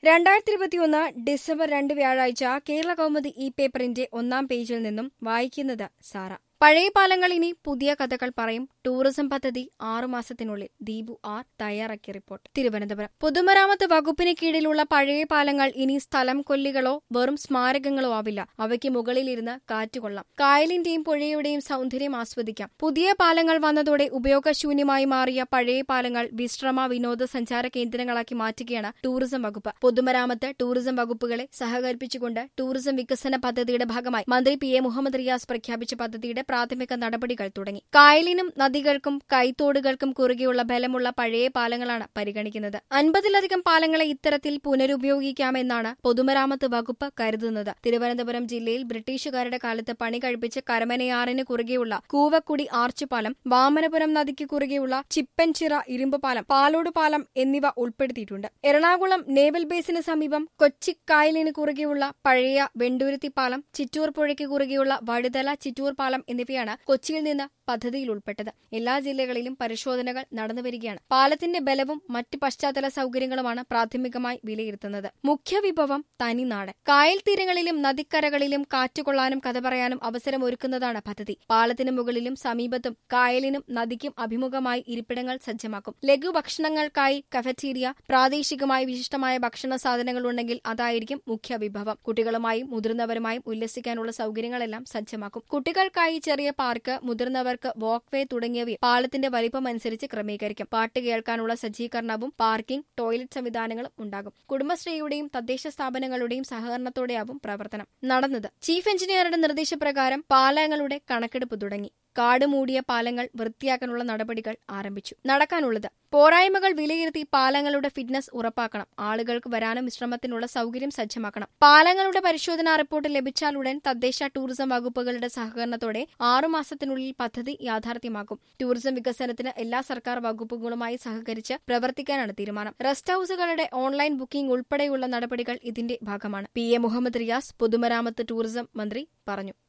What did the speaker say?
രണ്ടായിരത്തി ഇരുപത്തിയൊന്ന് ഡിസംബർ രണ്ട് വ്യാഴാഴ്ച കേരള കൗമുദി ഈ പേപ്പറിന്റെ ഒന്നാം പേജിൽ നിന്നും വായിക്കുന്നത് സാറ പഴയ പാലങ്ങൾ ഇനി പുതിയ കഥകൾ പറയും ടൂറിസം പദ്ധതി ആറുമാസത്തിനുള്ളിൽ ദീപു ആർ തയ്യാറാക്കിയ റിപ്പോർട്ട് തിരുവനന്തപുരം പൊതുമരാമത്ത് വകുപ്പിന് കീഴിലുള്ള പഴയ പാലങ്ങൾ ഇനി സ്ഥലം കൊല്ലികളോ വെറും സ്മാരകങ്ങളോ ആവില്ല അവയ്ക്ക് മുകളിലിരുന്ന് കാറ്റുകൊള്ളാം കായലിന്റെയും പുഴയുടെയും സൗന്ദര്യം ആസ്വദിക്കാം പുതിയ പാലങ്ങൾ വന്നതോടെ ഉപയോഗശൂന്യമായി മാറിയ പഴയ പാലങ്ങൾ വിശ്രമ വിനോദസഞ്ചാര കേന്ദ്രങ്ങളാക്കി മാറ്റുകയാണ് ടൂറിസം വകുപ്പ് പൊതുമരാമത്ത് ടൂറിസം വകുപ്പുകളെ സഹകരിപ്പിച്ചുകൊണ്ട് ടൂറിസം വികസന പദ്ധതിയുടെ ഭാഗമായി മന്ത്രി പി എ മുഹമ്മദ് റിയാസ് പ്രഖ്യാപിച്ച പദ്ധതിയുടെ പ്രാഥമിക നടപടികൾ തുടങ്ങി കായലിനും നദികൾക്കും കൈത്തോടുകൾക്കും കുറുകെയുള്ള ബലമുള്ള പഴയ പാലങ്ങളാണ് പരിഗണിക്കുന്നത് അൻപതിലധികം പാലങ്ങളെ ഇത്തരത്തിൽ പുനരുപയോഗിക്കാമെന്നാണ് പൊതുമരാമത്ത് വകുപ്പ് കരുതുന്നത് തിരുവനന്തപുരം ജില്ലയിൽ ബ്രിട്ടീഷുകാരുടെ കാലത്ത് പണി കഴിപ്പിച്ച് കരമനയാറിന് കുറുകെയുള്ള കൂവക്കുടി ആർച്ച് പാലം വാമനപുരം നദിക്ക് കുറുകെയുള്ള ചിപ്പൻചിറ ഇരുമ്പ് പാലം പാലോട് പാലം എന്നിവ ഉൾപ്പെടുത്തിയിട്ടുണ്ട് എറണാകുളം നേവൽ ബേസിന് സമീപം കൊച്ചിക്കായലിന് കുറുകെയുള്ള പഴയ വെണ്ടൂരുത്തി പാലം ചിറ്റൂർ പുഴയ്ക്ക് കുറുകെയുള്ള വടുതല ചിറ്റൂർ പാലം എന്നിവയാണ് കൊച്ചിയിൽ നിന്ന് പദ്ധതിയിൽ ഉൾപ്പെട്ടത് എല്ലാ ജില്ലകളിലും പരിശോധനകൾ നടന്നുവരികയാണ് പാലത്തിന്റെ ബലവും മറ്റ് പശ്ചാത്തല സൗകര്യങ്ങളുമാണ് പ്രാഥമികമായി വിലയിരുത്തുന്നത് മുഖ്യ വിഭവം തനിനാട് കായൽ തീരങ്ങളിലും നദിക്കരകളിലും കാറ്റുകൊള്ളാനും കഥ പറയാനും അവസരമൊരുക്കുന്നതാണ് പദ്ധതി പാലത്തിന് മുകളിലും സമീപത്തും കായലിനും നദിക്കും അഭിമുഖമായി ഇരിപ്പിടങ്ങൾ സജ്ജമാക്കും ലഘുഭക്ഷണങ്ങൾക്കായി കഫറ്റീരിയ പ്രാദേശികമായി വിശിഷ്ടമായ ഭക്ഷണ സാധനങ്ങൾ ഉണ്ടെങ്കിൽ അതായിരിക്കും മുഖ്യ വിഭവം കുട്ടികളുമായും മുതിർന്നവരുമായും ഉല്ലസിക്കാനുള്ള സൗകര്യങ്ങളെല്ലാം സജ്ജമാക്കും കുട്ടികൾക്കായി ചെറിയ പാർക്ക് മുതിർന്നവർക്ക് വാക്ക് വേ തുടങ്ങിയവ പാലത്തിന്റെ വലിപ്പമനുസരിച്ച് ക്രമീകരിക്കും പാട്ട് കേൾക്കാനുള്ള സജ്ജീകരണവും പാർക്കിംഗ് ടോയ്ലറ്റ് സംവിധാനങ്ങളും ഉണ്ടാകും കുടുംബശ്രീയുടെയും തദ്ദേശ സ്ഥാപനങ്ങളുടെയും സഹകരണത്തോടെയാവും പ്രവർത്തനം നടന്നത് ചീഫ് എഞ്ചിനീയറുടെ നിർദ്ദേശപ്രകാരം പാലങ്ങളുടെ കണക്കെടുപ്പ് തുടങ്ങി കാട് മൂടിയ പാലങ്ങൾ വൃത്തിയാക്കാനുള്ള നടപടികൾ ആരംഭിച്ചു നടക്കാനുള്ളത് പോരായ്മകൾ വിലയിരുത്തി പാലങ്ങളുടെ ഫിറ്റ്നസ് ഉറപ്പാക്കണം ആളുകൾക്ക് വരാനും വിശ്രമത്തിനുള്ള സൗകര്യം സജ്ജമാക്കണം പാലങ്ങളുടെ പരിശോധനാ റിപ്പോർട്ട് ലഭിച്ചാലുടൻ തദ്ദേശ ടൂറിസം വകുപ്പുകളുടെ സഹകരണത്തോടെ ആറുമാസത്തിനുള്ളിൽ പദ്ധതി യാഥാർത്ഥ്യമാക്കും ടൂറിസം വികസനത്തിന് എല്ലാ സർക്കാർ വകുപ്പുകളുമായി സഹകരിച്ച് പ്രവർത്തിക്കാനാണ് തീരുമാനം റെസ്റ്റ് ഹൌസുകളുടെ ഓൺലൈൻ ബുക്കിംഗ് ഉൾപ്പെടെയുള്ള നടപടികൾ ഇതിന്റെ ഭാഗമാണ് പി എ മുഹമ്മദ് റിയാസ് പൊതുമരാമത്ത് ടൂറിസം മന്ത്രി പറഞ്ഞു